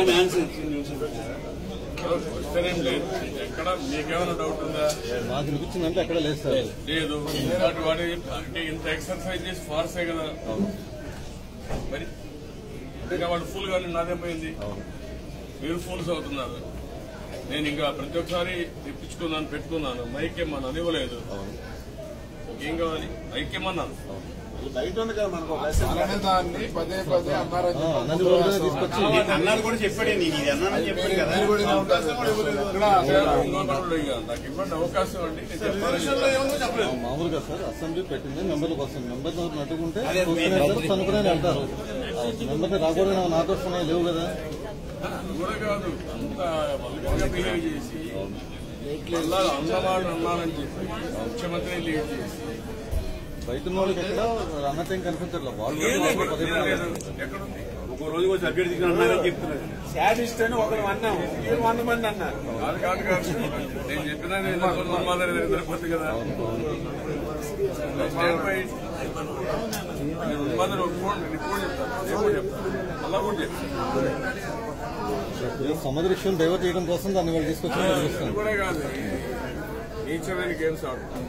Question లేదు ఎక్కడ మీకేమైనా డౌట్ ఉందా మాకు అనిపించిందంటే ఎక్కడ లేదు సార్ లేదు ఇలాంటి వాడి అంటే ఇంత ఎక్సర్సైజ్ చేసి ఫార్సే కదా మరి ఇంకా వాడు ఫుల్ గా నాదేం పోయింది మీరు ఫూల్స్ అవుతున్నారు నేను ఇంకా ప్రతి ఒక్కసారి తెప్పించుకున్నాను పెట్టుకున్నాను మైక్ ఏమన్నా అనివ్వలేదు ఏం కావాలి మైక్ ఏమన్నాను బయట ఉంది కదా మనకు ఒక అలానే దాన్ని పదే పదే అన్నారని ఆ, నన్ను కూడా తీసుకొచ్చి అన్నాడు కూడా చెప్పాడు నీకు ఇది అన్నానని చెప్పాడు కదా మీరు కూడా ఇలా ఉంటారు. ఇక్కడ ఇంకొకటి ఇక నాకు ఇవ్వండి అవకాశం అండి నేను చెప్పాలి ఆ, మామూలుగా సార్ అసెంబ్లీ పెట్టింది మెంబర్ల కోసం మెంబర్ నట్టుకుంటే చూసుకునే అనుకునే వెళ్తారు మెంబర్ని రాకూడదు నాకు వస్తున్నాయి లేవు కదా అది కూడా కాదు అంత వల్గర్గా బిహేవ్ చేసి మళ్ళా అన్నవాడు అన్నానని చెప్పి ముఖ్యమంత్రి లీడ్ చేసి బయట ఉన్న వాళ్ళకి ఎక్కడ అన్నట్టు ఏం కనిపించట్లేదు వాళ్ళు కూడా వాళ్ళు కూడా పదే పదే లేదు. ఎక్కడుంది ఒక రోజు వచ్చి అభ్యర్థి అన్నారని చెప్తున్నారు శాడిస్ట్ అని ఒకరు అన్నాం ఏడు వంద మంది అన్నారు కాదు కాదు కాదు నేను చెప్పినా నేను నమ్మాలని దగ్గర సరిపోతుంది కదా స్టాండ్ బై ఉన్మాదని ఒప్పుకోండి రిపోర్ట్ చెప్తాను రిపోర్ట్ చెప్తాను అలా కూడా చెప్తాను సమాధి విషయం డైవర్ట్ చేయడం కోసం దాన్ని వాళ్ళు తీసుకొచ్చి అది చూస్తాను కూడా కాదు నీచమైన గేమ్స్ ఆడుతున్నాను